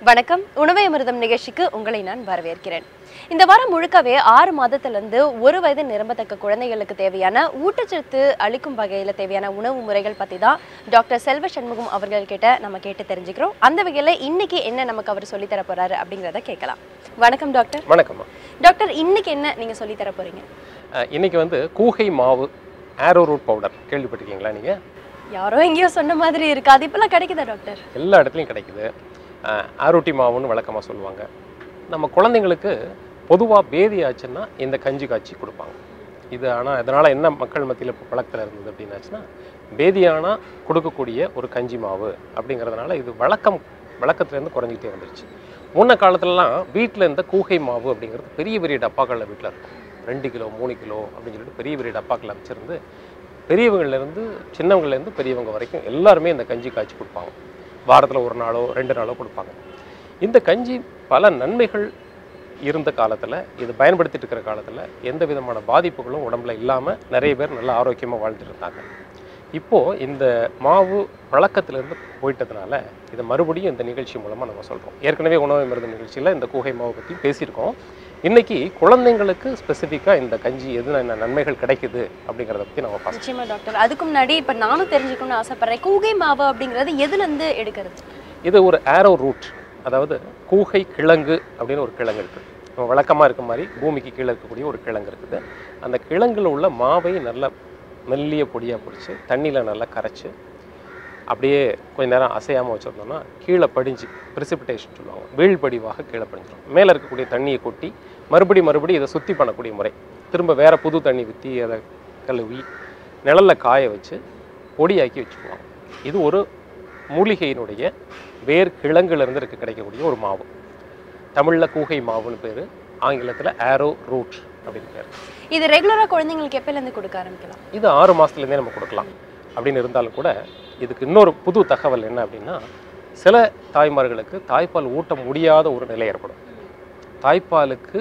வணக்கம் உணவை அமிர்தம் நிகழ்ச்சிக்கு உங்களை நான் வரவேற்கிறேன் இந்த வாரம் முழுக்கவே ஆறு மாதத்திலிருந்து ஒரு வயது நிரம்பத்தக்க குழந்தைகளுக்கு தேவையான ஊட்டச்சத்து அளிக்கும் வகையில் தேவையான உணவு முறைகள் பற்றி தான் டாக்டர் செல்வ சண்முகம் அவர்கள் கிட்ட நம்ம கேட்டு தெரிஞ்சுக்கிறோம் அந்த வகையில் இன்னைக்கு என்ன நமக்கு அவர் சொல்லித் தர போறாரு அப்படிங்கிறத கேட்கலாம் வணக்கம் டாக்டர் வணக்கம்மா டாக்டர் இன்னைக்கு என்ன நீங்க சொல்லித் தர போறீங்க அஹ், இன்னைக்கு வந்து கூகை மாவு ஆரோ ரூட் பவுடர் கேள்விப்பட்டிருக்கீங்களா நீங்கள் யாரோ எங்கேயோ சொன்ன மாதிரி இருக்கு அது இப்பெல்லாம் கிடைக்குதா டாக்டர் எல்லா இடத்துலையும் கிடைக்குது அஹ், ஆரோட்டி மாவுன்னு வழக்கமாக சொல்லுவாங்க நம்ம குழந்தைங்களுக்கு பொதுவாக பேதி ஆச்சுன்னா இந்த கஞ்சி காய்ச்சி கொடுப்பாங்க இது ஆனால் இதனால் என்ன மக்கள் மத்தியில் இப்போ பழக்கத்தில் இருந்தது அப்படின்னாச்சுன்னா பேதியானா கொடுக்கக்கூடிய ஒரு கஞ்சி மாவு அப்படிங்கிறதுனால இது வழக்கம் வழக்கத்துலேருந்து குறைஞ்சிக்கிட்டே வந்துருச்சு முன்ன காலத்துலலாம் வீட்டில் இருந்த கூகை மாவு அப்படிங்கிறது பெரிய பெரிய டப்பாக்களில் வீட்டில் இருக்கும் ரெண்டு கிலோ மூணு கிலோ அப்படின்னு சொல்லிட்டு பெரிய பெரிய டப்பாக்களில் வச்சுருந்து பெரியவங்கள்லேருந்து சின்னவங்கள்லேருந்து பெரியவங்க வரைக்கும் எல்லாருமே இந்த கஞ்சி காய்ச்சி கொடுப்பாங்க வாரத்தில் ஒரு நாளோ ரெண்டு நாளோ கொடுப்பாங்க இந்த கஞ்சி பல நன்மைகள் இருந்த காலத்தில் இது பயன்படுத்திட்டு இருக்கிற காலத்தில் எந்த விதமான பாதிப்புகளும் உடம்புல இல்லாமல் நிறைய பேர் நல்ல ஆரோக்கியமாக வாழ்ந்துட்டு இருந்தாங்க இப்போது இந்த மாவு பழக்கத்திலேருந்து போயிட்டதுனால இதை மறுபடியும் இந்த நிகழ்ச்சி மூலமாக நம்ம சொல்கிறோம் ஏற்கனவே உணவு மருந்து நிகழ்ச்சியில் இந்த கூகை மாவு பற்றி பேசியிருக்கோம் இன்னைக்கு குழந்தைங்களுக்கு ஸ்பெசிஃபிக்காக இந்த கஞ்சி எது என்ன நன்மைகள் கிடைக்குது அப்படிங்கிறத பற்றி நம்ம பார்க்கலாம் நிச்சயமா டாக்டர் அதுக்கு முன்னாடி இப்ப நானும் தெரிஞ்சுக்கணும்னு ஆசைப்படுறேன் கூகை மாவு அப்படிங்கிறது எதுல இருந்து எடுக்கிறது இது ஒரு ஆரோ ரூட் அதாவது கூகை கிழங்கு அப்படின்னு ஒரு கிழங்கு இருக்குது நம்ம வழக்கமாக இருக்க மாதிரி பூமிக்கு கீழே இருக்கக்கூடிய ஒரு கிழங்கு இருக்குது அந்த கிழங்குல உள்ள மாவை நல்லா மெல்லிய பொடியாக பிடிச்சி தண்ணியில் நல்லா கரைச்சி அப்படியே கொஞ்ச நேரம் அசையாமல் வச்சுருந்தோம்னா கீழே படிஞ்சு ப்ரிசிபிடேஷன் சொல்லுவாங்க வீழ்படிவாக கீழே படிஞ்சிடும் மேலே இருக்கக்கூடிய தண்ணியை கொட்டி மறுபடி மறுபடி இதை சுத்தி பண்ணக்கூடிய முறை திரும்ப வேற புது தண்ணி ஊற்றி அதை கழுவி நிழல்ல காய வச்சு பொடியாக்கி வச்சுக்குவாங்க இது ஒரு மூலிகையினுடைய வேர் கிழங்குலேருந்து இருக்க கிடைக்கக்கூடிய ஒரு மாவு தமிழில் கூகை மாவுன்னு பேர் ஆங்கிலத்தில் ஆரோ ரூட் அப்படின்னு பேர் இது ரெகுலரா குழந்தைங்களுக்கு எப்பல இருந்து கொடுக்க ஆரம்பிக்கலாம் இது ஆறு மாதத்துலேருந்தே நம்ம கொடுக்கலாம் அப்படின்னு இருந்தாலும் கூட இதுக்கு இன்னொரு புது தகவல் என்ன அப்படின்னா சில தாய்மார்களுக்கு தாய்ப்பால் ஊட்ட முடியாத ஒரு நிலை ஏற்படும் தாய்ப்பாலுக்கு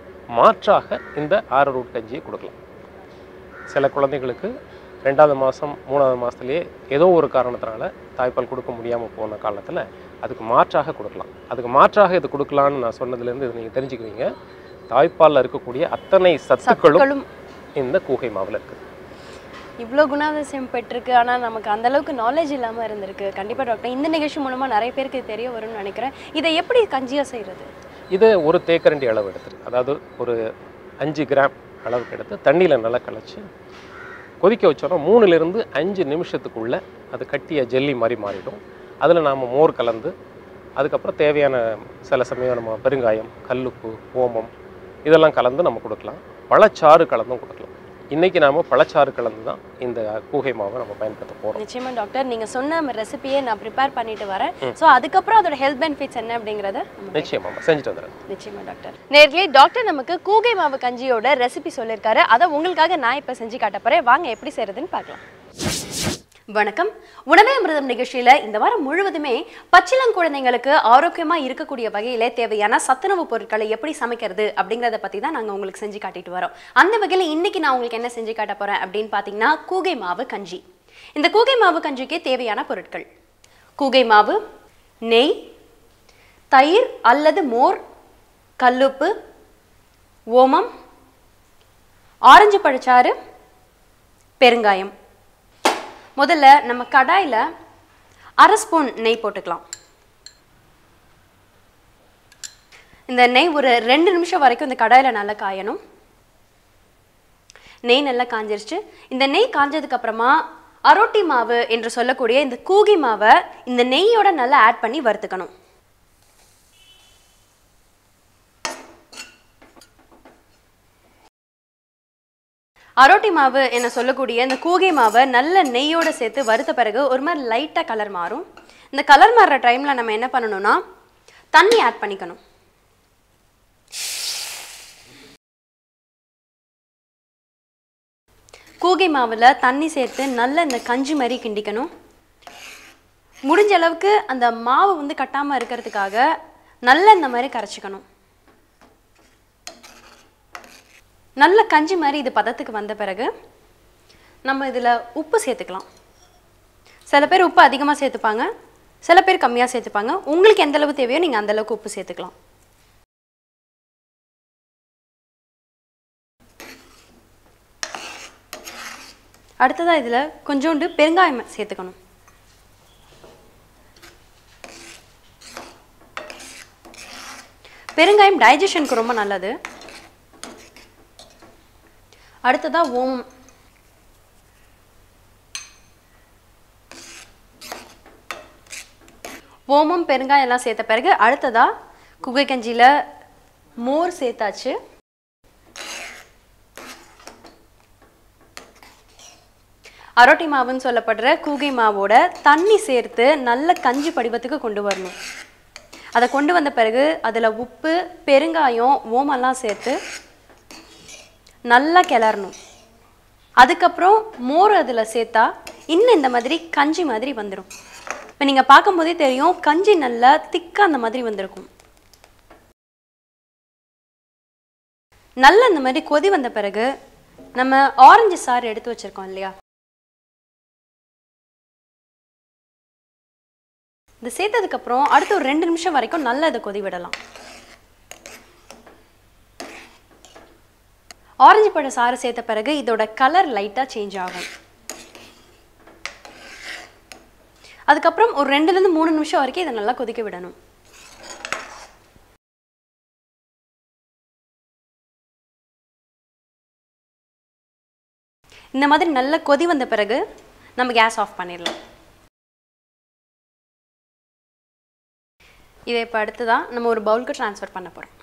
மாற்றாக இந்த ஆறு ரூட் கஞ்சியை கொடுக்கலாம் சில குழந்தைகளுக்கு ரெண்டாவது மாதம் மூணாவது மாதத்துலேயே ஏதோ ஒரு காரணத்தினால தாய்ப்பால் கொடுக்க முடியாமல் போன காலத்தில் அதுக்கு மாற்றாக கொடுக்கலாம் அதுக்கு மாற்றாக இது கொடுக்கலான்னு நான் சொன்னதுலேருந்து இது நீங்கள் தெரிஞ்சுக்குவீங்க தாய்ப்பாலில் இருக்கக்கூடிய அத்தனை சத்துக்களும் சத்துக்களும் இந்த கூகை மாவில் இருக்குது இவ்வளோ குணாதிசயம் பெற்றிருக்கு ஆனா நமக்கு அந்த அளவுக்கு நாலேஜ் இல்லாம இருந்திருக்கு கண்டிப்பா டாக்டர் இந்த நிகழ்ச்சி மூலமா நிறைய பேருக்கு இது தெரிய வரும்னு நினைக்கிறேன் இதை எப்படி கஞ்சியா செய்யறது இது ஒரு தேக்கரண்டி அளவு எடுத்துரு அதாவது ஒரு அஞ்சு கிராம் அளவுக்கு எடுத்து தண்ணியில் நல்லா கலைச்சி கொதிக்க வச்சோன்னா மூணுலேருந்து அஞ்சு நிமிஷத்துக்குள்ளே அது கட்டிய ஜெல்லி மாதிரி மாறிடும் அதில் நாம் மோர் கலந்து அதுக்கப்புறம் தேவையான சில சமயம் நம்ம பெருங்காயம் கல்லுப்பு ஓமம் இதெல்லாம் கலந்து நம்ம கொடுக்கலாம் பழச்சாறு கலந்தும் கொடுக்கலாம் இன்றைக்கி நாம் பழச்சாறு கலந்து தான் இந்த கூகை மாவை நம்ம பயன்படுத்த போகிறோம் நிச்சயமா டாக்டர் நீங்க சொன்ன ரெசிபியை நான் ப்ரிப்பேர் பண்ணிட்டு வரேன் ஸோ அதுக்கப்புறம் அதோட ஹெல்த் பெனிஃபிட்ஸ் என்ன அப்படிங்கறத நம்ம நிச்சயமாக செஞ்சுட்டு வந்துடுறேன் நிச்சயமா டாக்டர் நேர்களே டாக்டர் நமக்கு கூகை மாவு கஞ்சியோட ரெசிபி சொல்லியிருக்காரு அதை உங்களுக்காக நான் இப்போ செஞ்சு காட்ட போறேன் வாங்க எப்படி செய்யறதுன்னு பார்க்கலாம் வணக்கம் உணவே அமிர்தம் நிகழ்ச்சியில இந்த வாரம் முழுவதுமே பச்சிளங்குழந்தைங்களுக்கு ஆரோக்கியமா இருக்கக்கூடிய வகையில தேவையான சத்துணவு பொருட்களை எப்படி சமைக்கிறது அப்படிங்கறத பத்தி தான் நாங்க உங்களுக்கு செஞ்சு காட்டிட்டு வரோம் அந்த வகையில இன்னைக்கு நான் உங்களுக்கு என்ன செஞ்சு காட்ட போறேன் அப்படின்னு பாத்தீங்கன்னா கூகை மாவு கஞ்சி இந்த கூகை மாவு கஞ்சிக்கு தேவையான பொருட்கள் கூகை மாவு நெய் தயிர் அல்லது மோர் கல்லுப்பு ஓமம் ஆரஞ்சு பழச்சாறு பெருங்காயம் முதல்ல நம்ம கடாயில் அரை ஸ்பூன் நெய் போட்டுக்கலாம் இந்த நெய் ஒரு ரெண்டு நிமிஷம் வரைக்கும் இந்த கடாயில் நல்லா காயணும் நெய் நல்லா காஞ்சிருச்சு இந்த நெய் காஞ்சதுக்கு அப்புறமா அரோட்டி மாவு என்று சொல்லக்கூடிய இந்த கூகி மாவை இந்த நெய்யோட நல்லா ஆட் பண்ணி வறுத்துக்கணும் அரோட்டி மாவு என சொல்லக்கூடிய இந்த கூகை மாவை நல்ல நெய்யோட சேர்த்து வறுத்த பிறகு ஒரு மாதிரி லைட்டாக கலர் மாறும் இந்த கலர் மாறுற டைமில் நம்ம என்ன பண்ணணும்னா தண்ணி ஆட் பண்ணிக்கணும் கூகை மாவில் தண்ணி சேர்த்து நல்ல இந்த கஞ்சி மாதிரி கிண்டிக்கணும் முடிஞ்ச அளவுக்கு அந்த மாவு வந்து கட்டாமல் இருக்கிறதுக்காக நல்ல இந்த மாதிரி கரைச்சிக்கணும் நல்ல கஞ்சி மாதிரி இது பதத்துக்கு வந்த பிறகு நம்ம இதில் உப்பு சேர்த்துக்கலாம் சில பேர் உப்பு அதிகமாக சேர்த்துப்பாங்க சில பேர் கம்மியாக சேர்த்துப்பாங்க உங்களுக்கு எந்த அளவு தேவையோ நீங்கள் அந்த அளவுக்கு உப்பு சேர்த்துக்கலாம் அடுத்ததாக இதில் கொஞ்சோண்டு பெருங்காயம் சேர்த்துக்கணும் பெருங்காயம் டைஜஷனுக்கு ரொம்ப நல்லது அடுத்ததாக ஓமம் ஓமம் பெருங்காயம் எல்லாம் சேர்த்த பிறகு அடுத்ததா குகை கஞ்சியில் மோர் சேர்த்தாச்சு அரோட்டி மாவுன்னு சொல்லப்படுற கூகை மாவோட தண்ணி சேர்த்து நல்ல கஞ்சி படிவத்துக்கு கொண்டு வரணும் அதை கொண்டு வந்த பிறகு அதில் உப்பு பெருங்காயம் ஓமெல்லாம் சேர்த்து நல்லா கிளறணும் அதுக்கப்புறம் மோர் அதில் சேர்த்தா இன்னும் இந்த மாதிரி கஞ்சி மாதிரி வந்துடும் இப்போ நீங்கள் பார்க்கும்போதே தெரியும் கஞ்சி நல்லா திக்காக அந்த மாதிரி வந்திருக்கும் நல்லா இந்த மாதிரி கொதி வந்த பிறகு நம்ம ஆரஞ்சு சாறு எடுத்து வச்சிருக்கோம் இல்லையா இது சேர்த்ததுக்கப்புறம் அடுத்து ஒரு ரெண்டு நிமிஷம் வரைக்கும் நல்லா இதை கொதி விடலாம் ஆரஞ்சு பழ சாறு சேர்த்த பிறகு இதோட கலர் லைட்டாக சேஞ்ச் ஆகும் அதுக்கப்புறம் ஒரு ரெண்டுலேருந்து மூணு நிமிஷம் வரைக்கும் இதை நல்லா கொதிக்க விடணும் இந்த மாதிரி நல்லா கொதி வந்த பிறகு நம்ம கேஸ் ஆஃப் பண்ணிடலாம் இதை இப்போ அடுத்ததான் நம்ம ஒரு பவுலுக்கு ட்ரான்ஸ்ஃபர் பண்ண போகிறோம்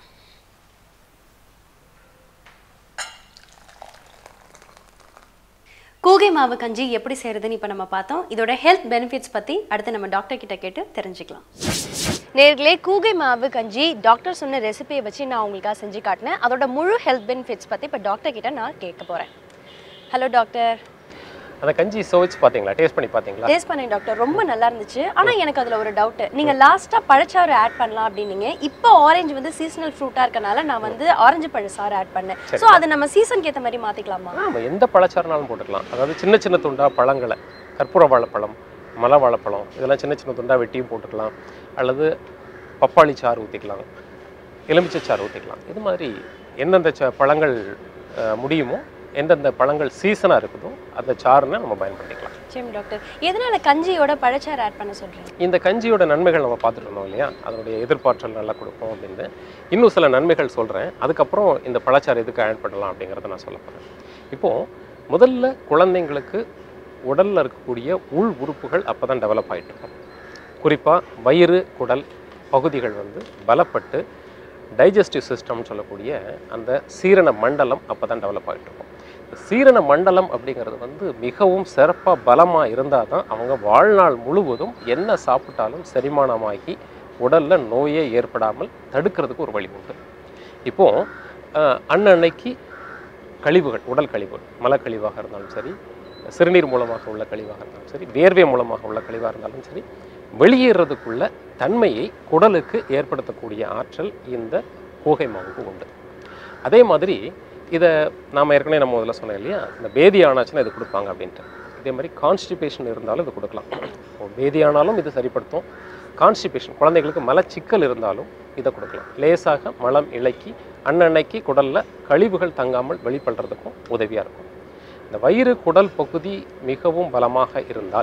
கூகை மாவு கஞ்சி எப்படி செய்கிறதுன்னு இப்போ நம்ம பார்த்தோம் இதோட ஹெல்த் பெனிஃபிட்ஸ் பற்றி அடுத்து நம்ம டாக்டர் கிட்ட கேட்டு தெரிஞ்சுக்கலாம் நேர்களே கூகை மாவு கஞ்சி டாக்டர் சொன்ன ரெசிபியை வச்சு நான் உங்களுக்காக செஞ்சு காட்டினேன் அதோட முழு ஹெல்த் பெனிஃபிட்ஸ் பற்றி இப்போ டாக்டர் கிட்ட நான் கேட்க போகிறேன் ஹலோ டாக்டர் அந்த கஞ்சி சுவைச்சு பார்த்தீங்களா டேஸ்ட் பண்ணி பார்த்தீங்களா டேஸ்ட் பண்ணேன் டாக்டர் ரொம்ப நல்லா இருந்துச்சு ஆனா எனக்கு அதுல ஒரு டவுட் நீங்க லாஸ்டா பழச்சாறு ஆட் பண்ணலாம் அப்படின்னீங்க இப்போ ஆரஞ்சு வந்து சீசனல் ஃப்ரூட்டா இருக்கனால நான் வந்து ஆரஞ்சு பழச்சாறு ஆட் பண்ணேன் சோ அது நம்ம சீசனுக்கு ஏத்த மாதிரி மாத்திக்கலாமா நம்ம எந்த பழச்சாறுனாலும் போட்டுக்கலாம் அதாவது சின்ன சின்ன துண்டா பழங்களை கற்பூர வாழைப்பழம் மலை வாழைப்பழம் இதெல்லாம் சின்ன சின்ன துண்டா வெட்டியும் போட்டுக்கலாம் அல்லது பப்பாளி சாறு ஊற்றிக்கலாம் எலுமிச்சை சாறு ஊற்றிக்கலாம் இது மாதிரி எந்தெந்த ச பழங்கள் அஹ், முடியுமோ எந்தெந்த பழங்கள் சீசனாக இருக்குதோ அந்த சாறுனை நம்ம பயன்படுத்திக்கலாம் சரி டாக்டர் எதனால கஞ்சியோட பழச்சாறு ஆட் பண்ண சொல்றீங்க இந்த கஞ்சியோட நன்மைகள் நம்ம பார்த்துட்டு இருந்தோம் இல்லையா அதனுடைய எதிர்பார்த்தல் நல்லா கொடுக்கும் அப்படின்னு இன்னும் சில நன்மைகள் சொல்கிறேன் அதுக்கப்புறம் இந்த பழச்சாறு எதுக்கு ஆட் பண்ணலாம் அப்படிங்கிறத நான் சொல்ல போகிறேன் இப்போது முதல்ல குழந்தைங்களுக்கு உடலில் இருக்கக்கூடிய உள் உறுப்புகள் அப்போ தான் டெவலப் ஆகிட்டு இருக்கும் குறிப்பாக வயிறு குடல் பகுதிகள் வந்து பலப்பட்டு டைஜஸ்டிவ் சிஸ்டம்னு சொல்லக்கூடிய அந்த சீரண மண்டலம் அப்போ தான் டெவலப் ஆகிட்டு இருக்கும் இந்த சீரண மண்டலம் அப்படிங்கிறது வந்து மிகவும் சிறப்பாக பலமாக இருந்தால் தான் அவங்க வாழ்நாள் முழுவதும் என்ன சாப்பிட்டாலும் செரிமானமாகி உடலில் நோயே ஏற்படாமல் தடுக்கிறதுக்கு ஒரு வழி உண்டு இப்போது அன்னன்னைக்கு கழிவுகள் உடல் கழிவுகள் மலக்கழிவாக இருந்தாலும் சரி சிறுநீர் மூலமாக உள்ள கழிவாக இருந்தாலும் சரி வேர்வை மூலமாக உள்ள கழிவாக இருந்தாலும் சரி வெளியேறதுக்குள்ள தன்மையை குடலுக்கு ஏற்படுத்தக்கூடிய ஆற்றல் இந்த கூகை மாவுக்கு உண்டு அதே மாதிரி இதை நாம் ஏற்கனவே நம்ம முதல்ல சொன்னோம் இல்லையா இந்த பேதி ஆனாச்சுன்னா இது கொடுப்பாங்க அப்படின்ட்டு இதே மாதிரி கான்ஸ்டிபேஷன் இருந்தாலும் இது கொடுக்கலாம் இப்போ பேதி ஆனாலும் இது சரிப்படுத்தும் கான்ஸ்டிபேஷன் குழந்தைகளுக்கு மலச்சிக்கல் இருந்தாலும் இதை கொடுக்கலாம் லேசாக மலம் இளக்கி அன்னன்னைக்கு குடலில் கழிவுகள் தங்காமல் வெளிப்படுறதுக்கும் உதவியாக இருக்கும் இந்த வயிறு குடல் பகுதி மிகவும் பலமாக இருந்தால்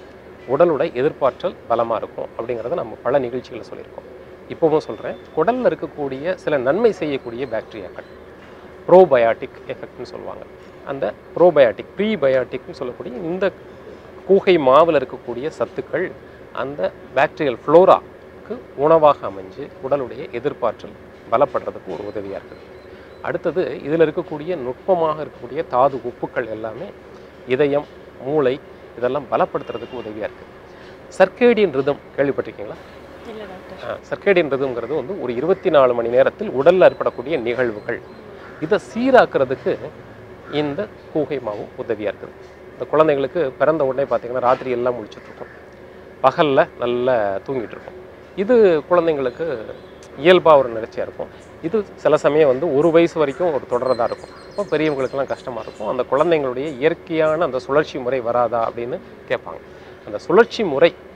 உடலோட எதிர்ப்பாற்றல் பலமாக இருக்கும் அப்படிங்கிறத நம்ம பல நிகழ்ச்சிகளை சொல்லியிருக்கோம் இப்போவும் சொல்கிறேன் குடலில் இருக்கக்கூடிய சில நன்மை செய்யக்கூடிய பாக்டீரியாக்கள் ப்ரோபயாட்டிக் எஃபெக்ட்னு சொல்லுவாங்க அந்த ப்ரோபயாட்டிக் ப்ரீபயாட்டிக்னு சொல்லக்கூடிய இந்த கூகை மாவில் இருக்கக்கூடிய சத்துக்கள் அந்த பாக்டீரியல் ஃப்ளோராக்கு உணவாக அமைஞ்சு உடலுடைய எதிர்ப்பாற்றல் பலப்படுறதுக்கு ஒரு உதவியாக இருக்குது அடுத்தது இதில் இருக்கக்கூடிய நுட்பமாக இருக்கக்கூடிய தாது உப்புக்கள் எல்லாமே இதயம் மூளை இதெல்லாம் பலப்படுத்துறதுக்கு உதவியாக இருக்குது சர்க்கேடியன் ரிதம் கேள்விப்பட்டிருக்கீங்களா இல்ல டாக்டர் சர்க்கேடியன் ரிதம்ங்கிறது வந்து ஒரு இருபத்தி நாலு மணி நேரத்தில் உடலில் ஏற்படக்கூடிய நிகழ்வுகள் இதை சீராக்குறதுக்கு இந்த கூகை மாவு உதவியாக இருக்குது இந்த குழந்தைங்களுக்கு பிறந்த உடனே பார்த்தீங்கன்னா ராத்திரி எல்லாம் முழிச்சிட்டு இருக்கும் பகலில் நல்லா தூங்கிட்டு இருக்கும் இது குழந்தைங்களுக்கு இயல்பாக ஒரு நிகழ்ச்சியாக இருக்கும் இது சில சமயம் வந்து ஒரு வயசு வரைக்கும் ஒரு தொடர்றதா இருக்கும் அப்போ பெரியவங்களுக்கெல்லாம் கஷ்டமாக இருக்கும் அந்த குழந்தைங்களுடைய இயற்கையான அந்த சுழற்சி முறை வராதா அப்படின்னு கேட்பாங்க அந்த சுழற்சி முறை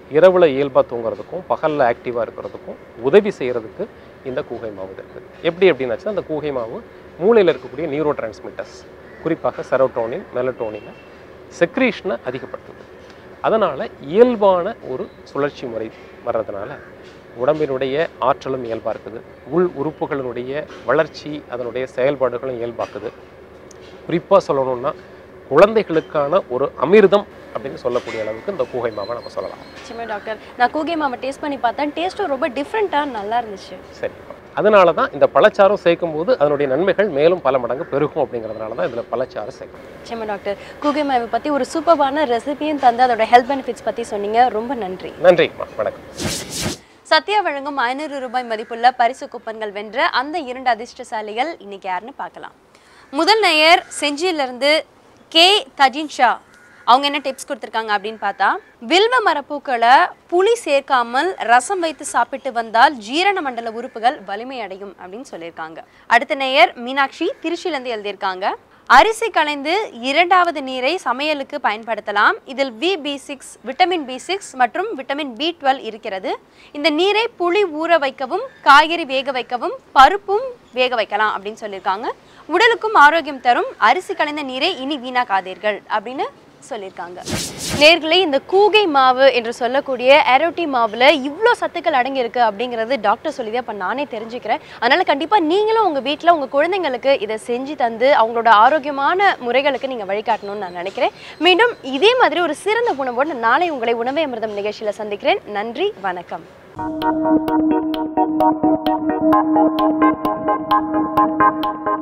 இரவுல இயல்பாக தூங்குறதுக்கும் பகலில் ஆக்டிவாக இருக்கிறதுக்கும் உதவி செய்கிறதுக்கு இந்த கூகை மாவு இருக்குது எப்படி அப்படின்னாச்சுன்னா அந்த கூகை மாவு மூளையில் இருக்கக்கூடிய நியூரோ டிரான்ஸ்மிட்டர்ஸ் குறிப்பாக செரோட்டோனின் மெலட்டோனினை செக்ரீஷனை அதிகப்படுத்துது அதனால் இயல்பான ஒரு சுழற்சி முறை வர்றதுனால உடம்பினுடைய ஆற்றலும் இயல்பாக இருக்குது உள் உறுப்புகளினுடைய வளர்ச்சி அதனுடைய செயல்பாடுகளும் இயல்பாக்குது குறிப்பாக சொல்லணும்னா குழந்தைகளுக்கான ஒரு அமிர்தம் அப்படின்னு சொல்லக்கூடிய அளவுக்கு இந்த கூகை மாவை நம்ம சொல்லலாம் நிச்சயமா டாக்டர் நான் கூகை மாவை டேஸ்ட் பண்ணி பார்த்தேன் டேஸ்ட்டும் ரொம்ப டிஃப்ரெண்ட்டாக நல்லா இருந்துச்சு சரி அதனால தான் இந்த பழச்சாரம் சேர்க்கும் போது அதனுடைய நன்மைகள் மேலும் பல மடங்கு பெருகும் அப்படிங்கிறதுனால தான் இதில் பழச்சாறு சேர்க்கணும் நிச்சயமா டாக்டர் கூகை மாவை பற்றி ஒரு சூப்பரான ரெசிபியும் தந்து அதோட ஹெல்த் பெனிஃபிட்ஸ் பற்றி சொன்னீங்க ரொம்ப நன்றி நன்றிம்மா வணக்கம் சத்யா வழங்கும் ஐநூறு ரூபாய் மதிப்புள்ள பரிசு கூப்பன்கள் வென்ற அந்த இரண்டு அதிர்ஷ்டசாலிகள் இன்னைக்கு யாருன்னு பார்க்கலாம் முதல் நேயர் செஞ்சியிலிருந்து கே தஜின் ஷா அவங்க என்ன டிப்ஸ் கொடுத்துருக்காங்க அப்படின்னு பார்த்தா வில்வ மரப்பூக்களை புளி சேர்க்காமல் ரசம் வைத்து சாப்பிட்டு வந்தால் ஜீரண மண்டல உறுப்புகள் வலிமை அடையும் அப்படின்னு சொல்லியிருக்காங்க அடுத்த நேயர் மீனாட்சி திருச்சியிலேருந்து எழுதியிருக்காங்க அரிசி களைந்து இரண்டாவது நீரை சமையலுக்கு பயன்படுத்தலாம் இதில் V B six vitamin B six மற்றும் விட்டமின் பி டுவெல் இருக்கிறது இந்த நீரை புளி ஊற வைக்கவும் காய்கறி வேக வைக்கவும் பருப்பும் வேக வைக்கலாம் அப்படின்னு சொல்லியிருக்காங்க உடலுக்கும் ஆரோக்கியம் தரும் அரிசி களைந்த நீரை இனி வீணாக்காதீர்கள் அப்படின்னு சொல்லியிருக்காங்க நேர்களே இந்த கூகை மாவு என்று சொல்லக்கூடிய எரோட்டி மாவில் இவ்வளோ சத்துக்கள் அடங்கி இருக்கு அப்படிங்கிறது டாக்டர் சொல்லி தான் இப்போ நானே தெரிஞ்சுக்கிறேன் அதனால கண்டிப்பாக நீங்களும் உங்கள் வீட்டில் உங்கள் குழந்தைங்களுக்கு இதை செஞ்சு தந்து அவங்களோட ஆரோக்கியமான முறைகளுக்கு நீங்கள் வழிகாட்டணும்னு நான் நினைக்கிறேன் மீண்டும் இதே மாதிரி ஒரு சிறந்த உணவோடு நாளை உங்களை உணவே அமிர்தம் நிகழ்ச்சியில் சந்திக்கிறேன் நன்றி வணக்கம்